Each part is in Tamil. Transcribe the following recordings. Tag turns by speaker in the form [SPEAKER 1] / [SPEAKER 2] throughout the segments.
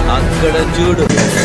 [SPEAKER 1] అక్కడ చూడు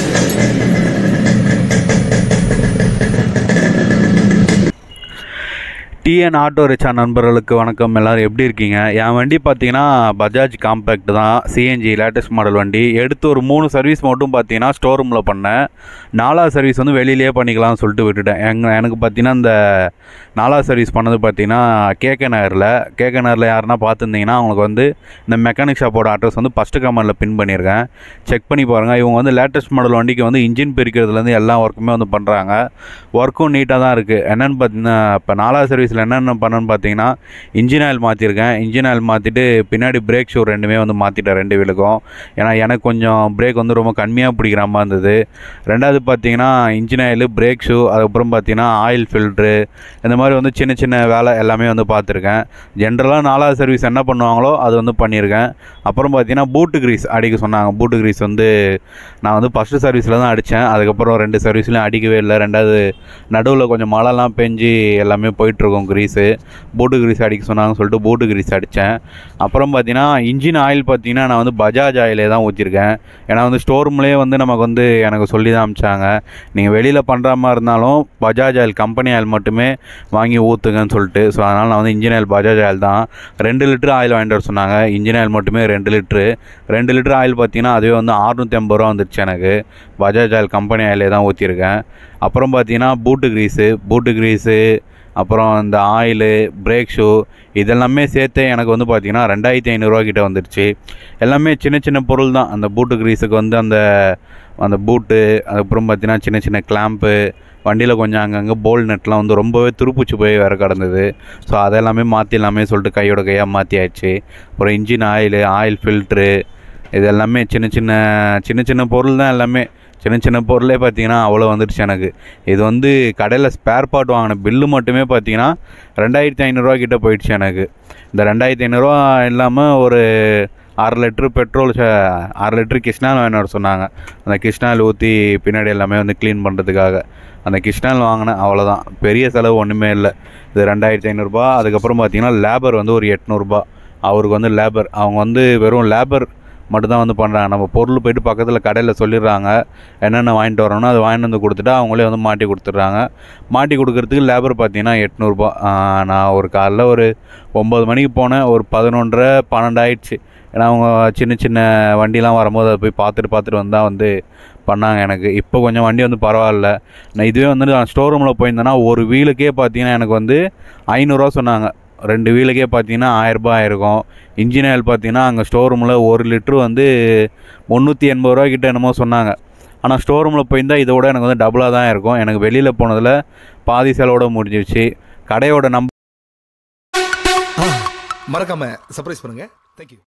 [SPEAKER 2] டிஎன் ஆட்டோ ரிச்சா நண்பர்களுக்கு வணக்கம் எல்லாரும் எப்படி இருக்கீங்க என் வண்டி பார்த்தீங்கன்னா பஜாஜ் காம்பேக்ட் தான் சிஎன்ஜி லேட்டஸ்ட் மாடல் வண்டி எடுத்து ஒரு மூணு சர்வீஸ் மட்டும் பார்த்தீங்கன்னா ஸ்டோர் ரூமில் பண்ணேன் நாலாவது சர்வீஸ் வந்து வெளியிலேயே பண்ணிக்கலாம்னு சொல்லிட்டு விட்டுட்டேன் எங்க எனக்கு பார்த்தீங்கன்னா இந்த நாலாவது சர்வீஸ் பண்ணது பார்த்தீங்கன்னா கேகே நகரில் கேகே நகரில் யாருன்னா பார்த்துருந்தீங்கன்னா அவங்களுக்கு வந்து இந்த மெக்கானிக் ஷாப்போட அட்ரஸ் வந்து ஃபஸ்ட்டு கமெண்டில் பின் பண்ணியிருக்கேன் செக் பண்ணி பாருங்கள் இவங்க வந்து லேட்டஸ்ட் மாடல் வண்டிக்கு வந்து இன்ஜின் பிரிக்கிறதுலேருந்து எல்லா ஒர்க்குமே வந்து பண்ணுறாங்க ஒர்க்கும் நீட்டாக தான் இருக்குது என்னென்னு பார்த்தீங்கன்னா இப்போ நாலாவது சர்வீஸில் என்னென்ன பண்ணேன்னு பார்த்தீங்கன்னா இன்ஜின் ஆயில் மாற்றிருக்கேன் இன்ஜின் ஆயில் மாற்றிட்டு பின்னாடி பிரேக் ஷூ ரெண்டுமே வந்து மாற்றிட்டேன் ரெண்டு வீலுக்கும் ஏன்னா எனக்கு கொஞ்சம் பிரேக் வந்து ரொம்ப கம்மியாக பிடிக்கிற மாதிரி இருந்தது ரெண்டாவது பார்த்தீங்கன்னா இன்ஜின் ஆயில் பிரேக் ஷூ அதுக்கப்புறம் பார்த்தீங்கன்னா ஆயில் ஃபில்ட்ரு இந்த மாதிரி வந்து சின்ன சின்ன வேலை எல்லாமே வந்து பார்த்துருக்கேன் ஜென்ரலாக நாலாவது சர்வீஸ் என்ன பண்ணுவாங்களோ அது வந்து பண்ணியிருக்கேன் அப்புறம் பார்த்தீங்கன்னா பூட்டு கிரீஸ் அடிக்க சொன்னாங்க பூட்டு கிரீஸ் வந்து நான் வந்து ஃபஸ்ட்டு சர்வீஸில் தான் அடித்தேன் அதுக்கப்புறம் ரெண்டு சர்வீஸ்லையும் அடிக்கவே இல்லை ரெண்டாவது நடுவில் கொஞ்சம் மழைலாம் பெஞ்சு எல்லாமே போயிட்டுருக்கும் கிரீஸு பூட்டு கிரீஸ் அடிக்க சொன்னாங்கன்னு சொல்லிட்டு பூட்டு கிரீஸ் அடித்தேன் அப்புறம் பார்த்தீங்கன்னா இன்ஜின் ஆயில் பார்த்தீங்கன்னா நான் வந்து பஜாஜ் ஆயிலே தான் ஊற்றிருக்கேன் ஏன்னா வந்து ஸ்டோர் ரூம்லேயே வந்து நமக்கு வந்து எனக்கு சொல்லி தான் அமிச்சாங்க நீங்கள் வெளியில் பண்ணுற மாதிரி இருந்தாலும் பஜாஜ் ஆயில் கம்பெனி ஆயில் மட்டுமே வாங்கி ஊற்றுங்கன்னு சொல்லிட்டு ஸோ அதனால் நான் வந்து இன்ஜின் ஆயில் பஜாஜ் ஆயில் தான் ரெண்டு லிட்டர் ஆயில் வாங்கிட்டு வர சொன்னாங்க இன்ஜின் ஆயில் மட்டுமே ரெண்டு லிட்ரு ரெண்டு லிட்டர் ஆயில் பார்த்தீங்கன்னா அதுவே வந்து அறுநூற்றி ஐம்பது ரூபா வந்துருச்சு எனக்கு பஜாஜ் ஆயில் கம்பெனி ஆயிலே தான் ஊற்றிருக்கேன் அப்புறம் பார்த்தீங்கன்னா பூட்டு கிரீஸு பூட்டு கிரீஸு அப்புறம் இந்த ஆயிலு பிரேக் ஷூ இதெல்லாமே சேர்த்து எனக்கு வந்து பார்த்திங்கன்னா ரெண்டாயிரத்தி ஐநூறுரூவா கிட்ட வந்துருச்சு எல்லாமே சின்ன சின்ன பொருள் தான் அந்த பூட்டு கிரீஸுக்கு வந்து அந்த அந்த பூட்டு அதுக்கப்புறம் பார்த்தீங்கன்னா சின்ன சின்ன கிளாம்ப்பு வண்டியில் கொஞ்சம் அங்கங்கே போல் நெட்லாம் வந்து ரொம்பவே துருப்பிச்சு போய் வேறு கிடந்தது ஸோ அதெல்லாமே மாற்றிடலாமே சொல்லிட்டு கையோட கையாக மாற்றியாச்சு அப்புறம் இன்ஜின் ஆயிலு ஆயில் ஃபில்ட்ரு இது எல்லாமே சின்ன சின்ன சின்ன சின்ன பொருள் தான் எல்லாமே சின்ன சின்ன பொருளே பார்த்தீங்கன்னா அவ்வளோ வந்துடுச்சு எனக்கு இது வந்து கடையில் ஸ்பேர் பார்ட் வாங்கின பில்லு மட்டுமே பார்த்தீங்கன்னா ரெண்டாயிரத்தி ஐநூறுரூவா கிட்ட போயிடுச்சு எனக்கு இந்த ரெண்டாயிரத்தி ஐநூறுரூவா இல்லாமல் ஒரு அரை லிட்ரு பெட்ரோல் ச- அரை லிட்ரு கிருஷ்ணால் வாங்கிட்டு வர சொன்னாங்க அந்த கிருஷ்ணால் ஊற்றி பின்னாடி எல்லாமே வந்து க்ளீன் பண்ணுறதுக்காக அந்த கிருஷ்ணால் வாங்கினேன் அவ்வளோதான் பெரிய செலவு ஒன்றுமே இல்லை இது ரெண்டாயிரத்தி ஐநூறுரூபா அதுக்கப்புறம் பார்த்தீங்கன்னா லேபர் வந்து ஒரு எட்நூறுபா அவருக்கு வந்து லேபர் அவங்க வந்து வெறும் லேபர் மட்டும்தான் வந்து பண்ணுறாங்க நம்ம பொருள் போயிட்டு பக்கத்தில் கடையில் சொல்லிடுறாங்க என்னென்ன வாங்கிட்டு வரோனோ அதை வாங்கிட்டு வந்து கொடுத்துட்டா அவங்களே வந்து மாட்டி கொடுத்துட்றாங்க மாட்டி கொடுக்கறதுக்கு லேபர் பார்த்தீங்கன்னா எட்நூறுபா நான் ஒரு காலைல ஒரு ஒம்பது மணிக்கு போனேன் ஒரு பதினொன்றரை பன்னெண்டு ஆயிடுச்சு ஏன்னா அவங்க சின்ன சின்ன வண்டிலாம் வரும்போது அதை போய் பார்த்துட்டு பார்த்துட்டு வந்தால் வந்து பண்ணாங்க எனக்கு இப்போ கொஞ்சம் வண்டி வந்து பரவாயில்ல நான் இதுவே வந்து நான் ஸ்டோர் ரூமில் போயிருந்தேன்னா ஒரு வீலுக்கே பார்த்தீங்கன்னா எனக்கு வந்து ஐநூறுரூவா சொன்னாங்க ரெண்டு வீலுக்கே பார்த்தீங்கன்னா ஆயிரரூபா ஆயிருக்கும் இன்ஜின் ஆயில் பார்த்தீங்கன்னா அங்கே ஸ்டோர் ரூமில் ஒரு லிட்ரு வந்து முந்நூற்றி எண்பது ரூபா கிட்ட என்னமோ சொன்னாங்க ஆனால் ஸ்டோர் ரூமில் போயிருந்தால் இதை விட எனக்கு வந்து டபுளாக தான் இருக்கும் எனக்கு வெளியில் போனதில் பாதி செலவோட முடிஞ்சிருச்சு கடையோட நம்பர்
[SPEAKER 3] மறக்காம சர்ப்ரைஸ் பண்ணுங்க தேங்க்யூ